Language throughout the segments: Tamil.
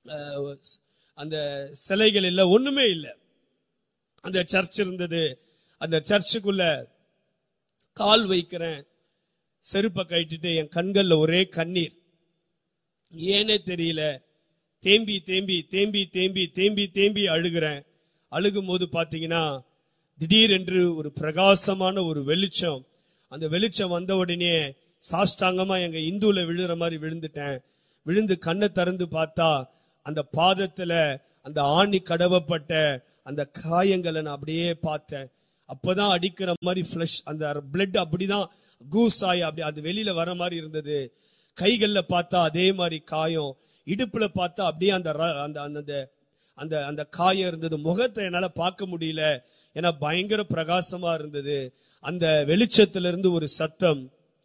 அஹ், அந்த சிலைகள் இல்லை ஒண்ணுமே இல்லை அந்த சர்ச் இருந்தது அந்த சர்ச்சுக்குள்ள கால் வைக்கிறேன் செருப்பை கட்டிட்டு என் கண்கள்ல ஒரே கண்ணீர் ஏனே தெரியல தேம்பி தேம்பி தேம்பி தேம்பி தேம்பி தேம்பி அழுகிறேன் அழுகும் போது பாத்தீங்கன்னா திடீரென்று ஒரு பிரகாசமான ஒரு வெளிச்சம் அந்த வெளிச்சம் வந்த உடனே சாஷ்டாங்கமா எங்க இந்துல விழுற மாதிரி விழுந்துட்டேன் விழுந்து கண்ணை திறந்து பார்த்தா அந்த பாதத்துல அந்த ஆணி கடவப்பட்ட அந்த காயங்களை நான் அப்படியே பார்த்தேன் அப்பதான் அடிக்கிற மாதிரி ஃபிளஷ் அந்த பிளட் அப்படிதான் கூஸ் ஆகி அப்படி அது வெளியில வர மாதிரி இருந்தது கைகள்ல பார்த்தா அதே மாதிரி காயம் இடுப்புல பார்த்தா அப்படியே அந்த ர- அந்த அந்த அந்த- அந்த அந்த காயம் இருந்தது முகத்தை என்னால பார்க்க முடியல ஏன்னா பயங்கர பிரகாசமா இருந்தது அந்த வெளிச்சத்திலிருந்து ஒரு சத்தம்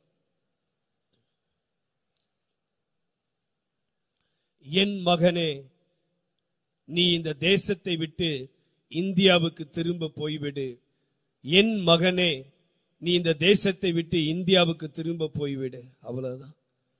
என் மகனே நீ இந்த தேசத்தை விட்டு இந்தியாவுக்கு திரும்ப போய்விடு என் மகனே நீ இந்த தேசத்தை விட்டு இந்தியாவுக்கு திரும்ப போய்விடு அவ்வளவுதான்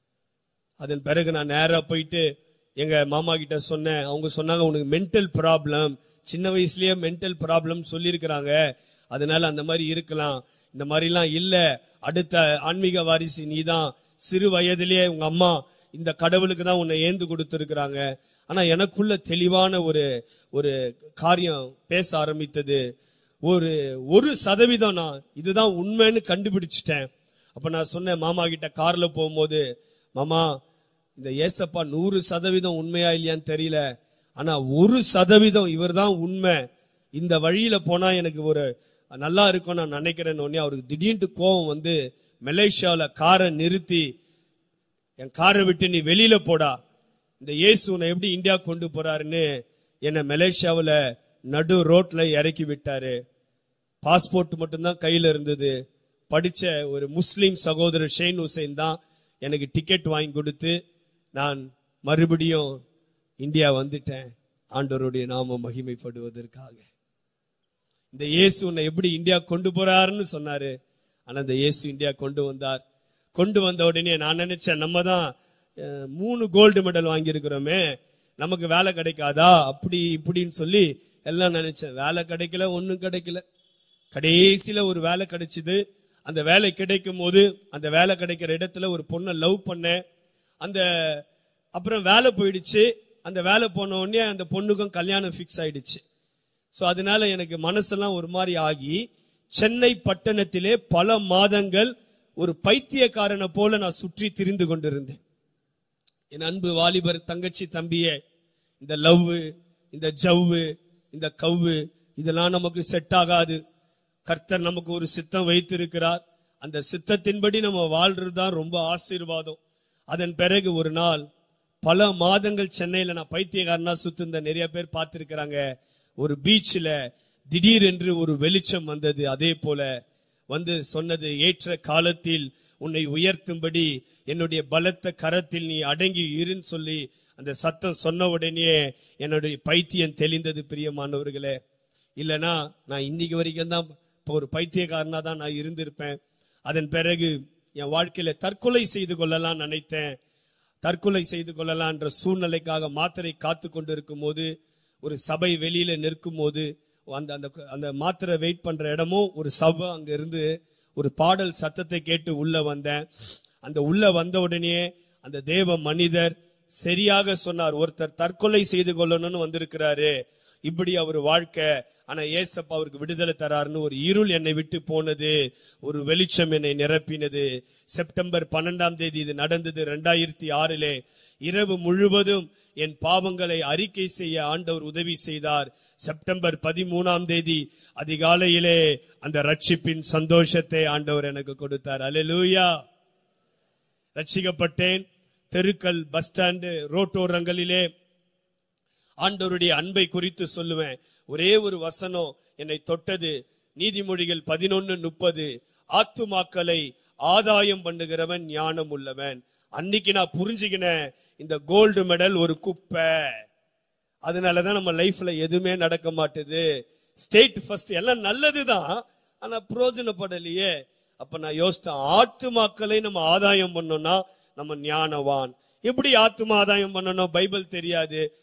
அதன் பிறகு நான் நேரா போயிட்டு எங்க மாமா கிட்ட சொன்னேன் அவங்க சொன்னாங்க உனக்கு மென்டல் ப்ராப்ளம் சின்ன வயசுலயே மென்டல் ப்ராப்ளம் சொல்லியிருக்கிறாங்க அதனால அந்த மாதிரி இருக்கலாம் இந்த மாதிரிலாம் இல்ல அடுத்த ஆன்மீக வாரிசு நீதான் சிறு வயதிலேயே உங்க அம்மா இந்த கடவுளுக்கு தான் உன்னை ஏந்து கொடுத்திருக்கிறாங்க ஆனா எனக்குள்ள தெளிவான ஒரு ஒரு காரியம் பேச ஆரம்பித்தது ஒரு ஒரு சதவீதம் நான் இதுதான் உண்மைன்னு கண்டுபிடிச்சிட்டேன் அப்ப நான் சொன்னேன் மாமா கிட்ட கார்ல போகும்போது மாமா இந்த ஏசப்பா நூறு சதவீதம் உண்மையா இல்லையான்னு தெரியல ஆனா ஒரு சதவீதம் இவர்தான் உண்மை இந்த வழியில போனா எனக்கு ஒரு நல்லா இருக்கும் நான் நினைக்கிறேன்னு உடனே அவருக்கு திடீர்னு கோவம் வந்து மலேசியாவுல காரை நிறுத்தி என் காரை விட்டு நீ வெளியில போடா இந்த இயேசு உன்னை எப்படி இந்தியா கொண்டு போறாருன்னு என்னை மலேசியாவுல நடு ரோட்ல இறக்கி விட்டாரு பாஸ்போர்ட் மட்டும்தான் கையில இருந்தது படிச்ச ஒரு முஸ்லிம் சகோதரர் ஷெயின் ஹுசைன் தான் எனக்கு டிக்கெட் வாங்கி கொடுத்து நான் மறுபடியும் இந்தியா வந்துட்டேன் ஆண்டவருடைய நாம மகிமைப்படுவதற்காக இந்த இயேசு உன்னை எப்படி இந்தியா கொண்டு போறாருன்னு சொன்னாரு ஆனா இந்த இயேசு இந்தியா கொண்டு வந்தார் கொண்டு வந்த உடனே நான் நினைச்சேன் நம்ம தான் அஹ், மூணு கோல்டு மெடல் வாங்கியிருக்கிறோமே நமக்கு வேலை கிடைக்காதா அப்படி இப்படின்னு சொல்லி எல்லாம் நினைச்சேன் வேலை கிடைக்கல ஒண்ணும் கிடைக்கல கடைசியில ஒரு வேலை கிடைச்சது அந்த வேலை கிடைக்கும் போது அந்த வேலை கிடைக்கிற இடத்துல ஒரு பொண்ணை லவ் பண்ணேன் அந்த அப்புறம் வேலை போயிடுச்சு அந்த வேலை போன உடனே அந்த பொண்ணுக்கும் கல்யாணம் ஃபிக்ஸ் ஆயிடுச்சு சோ அதனால எனக்கு மனசெல்லாம் ஒரு மாதிரி ஆகி சென்னை பட்டணத்திலே பல மாதங்கள் ஒரு பைத்தியக்காரனை போல நான் சுற்றி திரிந்து கொண்டிருந்தேன் என் அன்பு வாலிபர் தங்கச்சி தம்பியே இந்த லவ் இந்த ஜவ்வு இந்த கவ்வு இதெல்லாம் நமக்கு செட் ஆகாது கர்த்தர் நமக்கு ஒரு சித்தம் வைத்திருக்கிறார் அந்த சித்தத்தின்படி நம்ம வாழ்றது தான் ரொம்ப ஆசீர்வாதம் அதன் பிறகு ஒரு நாள் பல மாதங்கள் சென்னையில நான் பைத்தியக்காரனா சுத்திருந்த நிறைய பேர் பார்த்திருக்கிறாங்க ஒரு பீச்ல திடீரென்று ஒரு வெளிச்சம் வந்தது அதே போல வந்து சொன்னது ஏற்ற காலத்தில் உன்னை உயர்த்தும்படி என்னுடைய பலத்த கரத்தில் நீ அடங்கி இருன்னு சொல்லி அந்த சத்தம் சொன்ன உடனே என்னுடைய பைத்தியம் தெளிந்தது பிரியமானவர்களே இல்லனா நான் இன்னைக்கு வரைக்கும் தான் இப்போ ஒரு பைத்தியக்காரனா தான் நான் இருந்திருப்பேன் அதன் பிறகு என் வாழ்க்கையில தற்கொலை செய்து கொள்ளலாம் நினைத்தேன் தற்கொலை செய்து கொள்ளலாம் என்ற சூழ்நிலைக்காக மாத்திரை காத்து கொண்டிருக்கும் போது ஒரு சபை வெளியில நிற்கும் போது அந்த அந்த அந்த மாத்திரை வெயிட் பண்ற இடமும் ஒரு சபை அங்க இருந்து ஒரு பாடல் சத்தத்தை கேட்டு உள்ள வந்தேன் அந்த உள்ள வந்த உடனே அந்த தேவ மனிதர் சரியாக சொன்னார் ஒருத்தர் தற்கொலை செய்து கொள்ளணும்னு வந்திருக்கிறாரு இப்படி அவர் வாழ்க்கை ஆனா ஏசப்பா அவருக்கு விடுதலை தராருன்னு ஒரு இருள் என்னை விட்டு போனது ஒரு வெளிச்சம் என்னை நிரப்பினது செப்டம்பர் பன்னெண்டாம் தேதி இது நடந்தது ரெண்டாயிரத்தி ஆறிலே இரவு முழுவதும் என் பாவங்களை அறிக்கை செய்ய ஆண்டவர் உதவி செய்தார் செப்டம்பர் பதிமூணாம் தேதி அதிகாலையிலே அந்த ரட்சிப்பின் சந்தோஷத்தை ஆண்டவர் எனக்கு கொடுத்தார் அல்லேலூயா ரட்சிக்கப்பட்டேன் தெருக்கள் பஸ் ஸ்டாண்டு ரோட்டோரங்களிலே ஆண்டவருடைய அன்பை குறித்து சொல்லுவேன் ஒரே ஒரு வசனம் என்னை தொட்டது நீதிமொழிகள் பதினொன்னு முப்பது ஆத்துமாக்களை ஆதாயம் பண்ணுகிறவன் ஞானம் உள்ளவன் அன்னைக்கு நான் புரிஞ்சுக்கினேன் இந்த கோல்டு மெடல் ஒரு குப்பை அதனாலதான் நம்ம லைஃப்ல எதுவுமே நடக்க மாட்டுது ஸ்டேட் ஃபர்ஸ்ட் எல்லாம் நல்லதுதான் ஆனா பிரயோஜனப்படலையே அப்ப நான் யோசித்தேன் ஆத்துமாக்களை நம்ம ஆதாயம் பண்ணோம்னா நம்ம ஞானவான் எப்படி ஆத்துமா ஆதாயம் பண்ணணும் பைபிள் தெரியாது